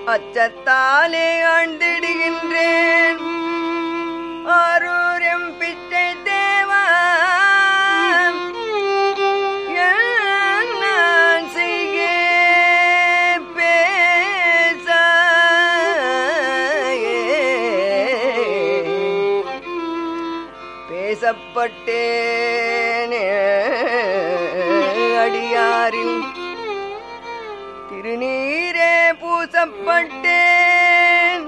அச்சத்தாலே ஆழ்ந்திடுகின்றேன் ஆரூரம் பிச்சை தேவா நான் செய்க பேச பேசப்பட்டேனே அடியாரில் திருநீரே பூசப்பட்டேன்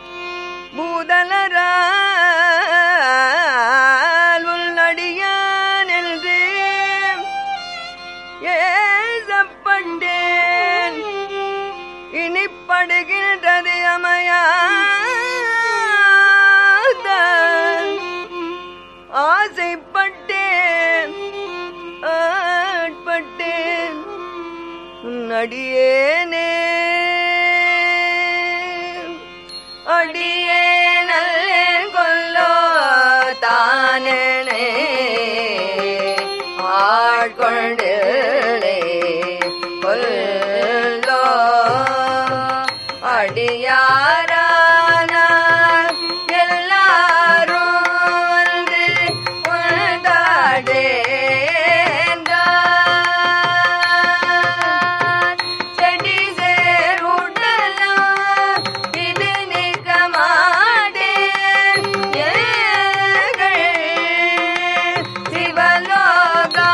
பூதலரால் உள்நடியான் என்று ஏசப்பட்டேன் இனிப்படுகின்றது அமையாதான் ஆசைப்பட்டேன் ஆட்பட்டேன் அடியேனே அடியே நல்லேன் கொல்லோ தானே ஆட்கொண்டு கொல்லோ அடியாரான எல்லாரும் வந்து உண்டாடேந்தார். செடி சேருடலாம் இது நிற்க மாட்டேன் ஏங்கள் சிவலோகா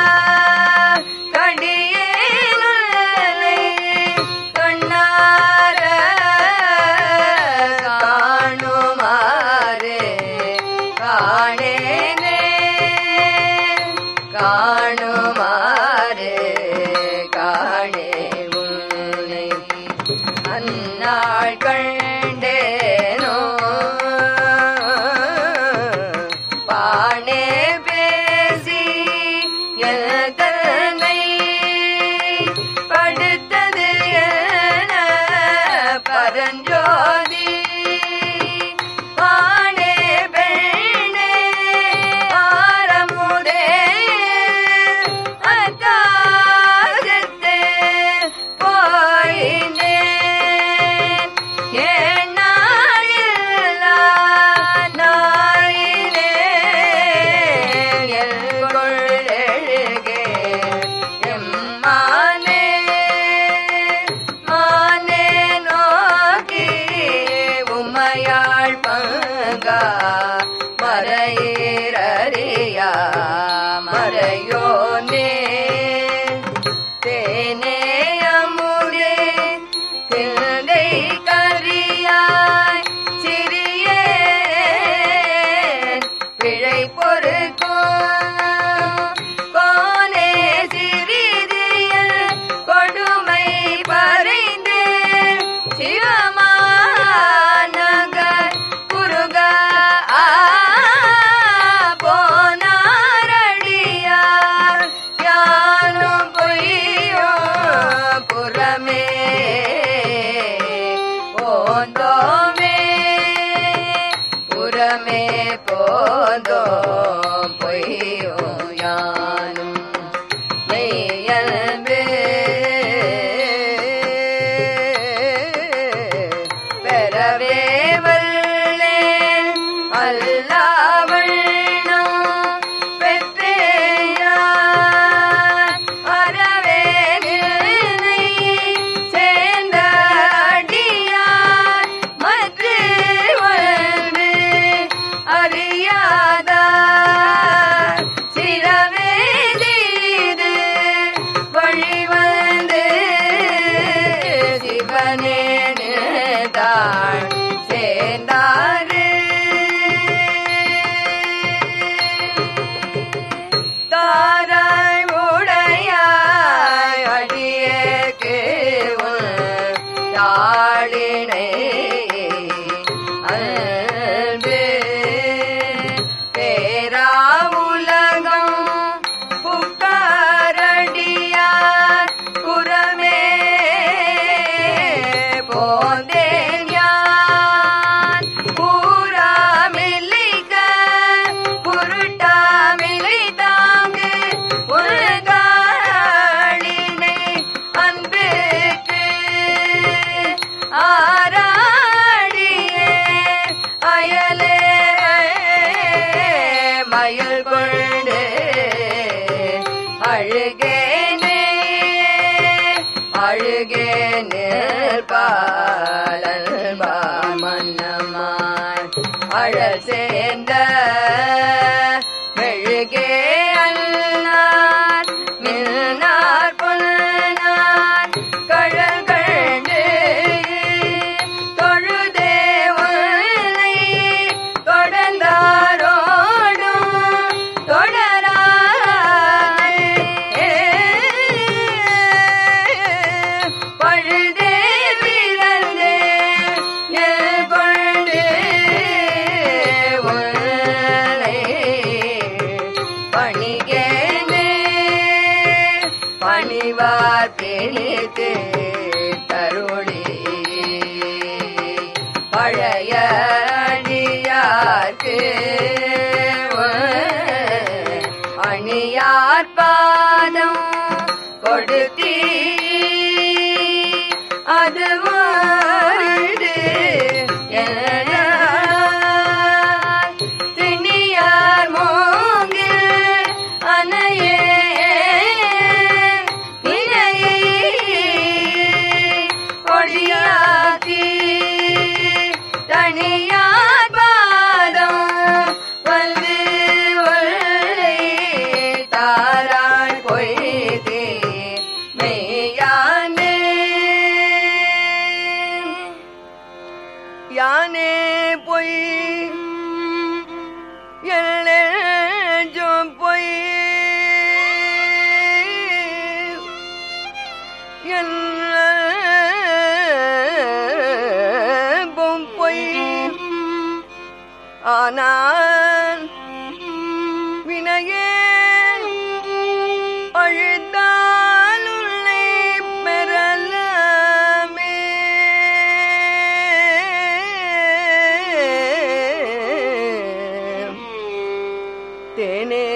கடியேனுள்ளலை கண்ணார காணுமாறு காணேனே காணுமாறு காணே உன்னை அந்நாள் கண்டேனோ பானே பேசி எதனை படுத்தது என பரஞ்சோதி பானே பெண்ணே ஆரமுதே அத்தாகத்தே போயினேன் ஏனாளில்லா நாயிலே எல்கொள்ளெழுகே எம்மானே மானே நோக்கி உமையாள் பங்கா மறையறியா மறையோனே தேனே அமுதே தில்லை கரியாய் சிறியேன் பிழை பொறுக்கும் கோனே சிறிதிய கொடுமை பறைந்து சிவமாநகர் குருக போனாரடியார் யானும் பொய்யோ புறமே போந்தோமே புறமே போந்தோம் பொய்யோ யானும் மெய்யல்பு பெறவே வல்லேன் அல்லாவண்ணம் பெற்றேயார் அறவே நின்னை சேர்ந்த அடியார் மற்ற ஒன்று அறியாதார் சிரவே செய்து வழிவந்து சிவனே தாழ் சேர்ந்தாரு தாராய் உடையாய் அடியேக்கு உன் தாளினை அன்பு பேரா உலகம் புக்காரடியார் புறமே போந்தேன் யான் பூராமில்லிக பொருட்டாமில்லை தாங்கு உலகாளினை அன்புக்கு ஆராடியே அயலே மயில் கொண்டு அழுகேனே அழுகேனே பாலல் மன்னமாய் அழல் சேர்ந்த மெழுகே அல்லார் மின்னார் பொன்னார் கழல் கண்டு தொழுதே உன்னை தொடர்ந்தாரோடும் தொடராதே பழுதே பிறந்தே எல் கொண்டு உன்னை பணிகேனே பணிவார் பிணித்து கருளி பழைய அடியார்க்கு அணியார் பாதம் கொடுத்தீ அது வாழ்ந்து எழலார். திணியார் மூங்கில் அணையே வினையை கொடியாக்கி தனியார் பாதம் வந்து ஒல்லை தாராள் பொய்தே மெய்யானே யானே பொய் எல்லும் பொய் எல்லும் பொய் ஆனால் வினையே அழுதால் உன்னை பெறலாமே தேனே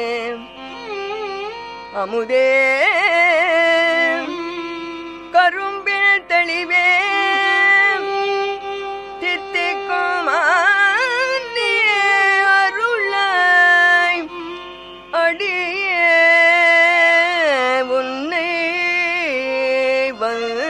அமுதே கரும்பில் தெளிவே தித்திக்கும் ஆண்டியே அருளாய் அடியே உன்னை வந்து